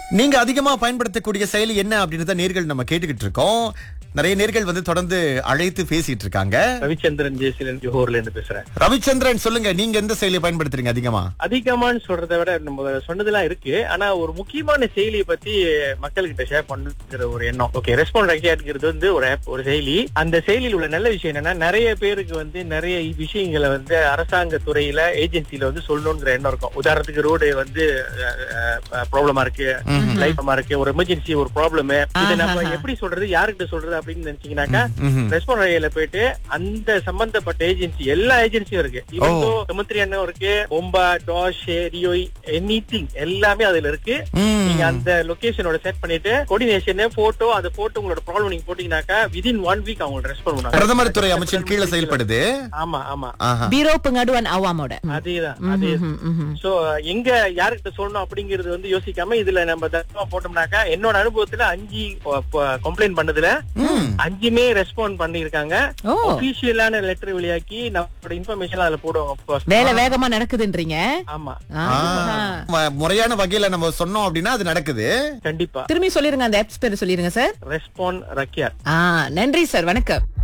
நீங்க அதிகமா பயன்படுத்தக்கூடிய செயலி என்ன அப்படின்னு தான் நேர்கள் நம்ம கேட்டுக்கிட்டு இருக்கோம் நிறைய நேர்கள் வந்து தொடர்ந்து அழைத்து பேசிட்டு இருக்காங்க ரவிச்சந்திரன் ஜெயசீலன் ஜோஹர்ல இருந்து பேசுறேன் ரவிச்சந்திரன் சொல்லுங்க நீங்க எந்த செயலியை பயன்படுத்துறீங்க அதிகமா அதிகமான்னு சொல்றதை விட நம்ம சொன்னதெல்லாம் இருக்கு ஆனா ஒரு முக்கியமான செயலியை பத்தி மக்கள்கிட்ட ஷேர் பண்ணுங்கிற ஒரு எண்ணம் ஓகே ரெஸ்பாண்ட் ரெக்டியாட்ங்கிறது வந்து ஒரு ஆப் ஒரு செயலி அந்த செயலியில் உள்ள நல்ல விஷயம் என்னன்னா நிறைய பேருக்கு வந்து நிறைய விஷயங்களை வந்து அரசாங்க துறையில ஏஜென்சில வந்து சொல்லணுங்கிற எண்ணம் இருக்கும் உதாரணத்துக்கு ரோடு வந்து ப்ராப்ளமா இருக்கு லைஃபமா இருக்கு ஒரு எமர்ஜென்சி ஒரு ப்ராப்ளம் இதை நம்ம எப்படி சொல்றது யாருக்கிட்ட சொல்றது அப்படின்னு நினைச்சீங்கன்னாக்கா ம்ஹும். ரெஸ்பாண்ட் ரயில போயிட்டு அந்த சம்பந்தப்பட்ட ஏஜென்சி எல்லா ஏஜென்சியும் இருக்கு இவன் செமத்திரி அண்ணன் இருக்கு பொம்பா டாஷ் ரியோய் எனி எல்லாமே அதுல இருக்கு ம். நீங்க அந்த லொகேஷனோட செட் பண்ணிட்டு கோஆர்டினேஷன் போட்டோ அந்த போட்டோ உங்களோட ப்ராப்ளம் நீங்க போட்டீங்கன்னாக்கா விதின் ஒன் வீக் அவங்க ரெஸ்பாண்ட் பண்ணுவாங்க பிரதமர் துறை அமைச்சர் கீழே செயல்படுது ஆமா ஆமா ஆஹா. பீரோ pengaduan awamoட அதேதான் அதே ம்ஹும், ம்ஹும். சோ எங்க யாருக்கிட்ட சொல்லணும் அப்படிங்கறது வந்து யோசிக்காம இதுல நம்ம தர்மமா போட்டோம்னாக்கா என்னோட அனுபவத்துல அஞ்சு கம்ப்ளைண்ட் பண்ணதுல ம். அஞ்சுமே ரெஸ்பாண்ட் பண்ணிருக்காங்க ஓ ஒபிஷியலான லெட்டர் வெளியாக்கி நம்மளோட இன்ஃபர்மேஷன் அதுல போடுவோம் of course. வேலை வேகமா நடக்குதுன்றீங்க ஆமா ஆஹா. ம- முறையான வகையில நம்ம சொன்னோம் அப்படின்னா அது நடக்குது கண்டிப்பா திரும்பி சொல்லிருங்க அந்த ஆப்ஸ் பேர் சொல்லிருங்க சார் ரெஸ்பாண்ட் ரக்கியா ஆ நன்றி சார் வணக்கம்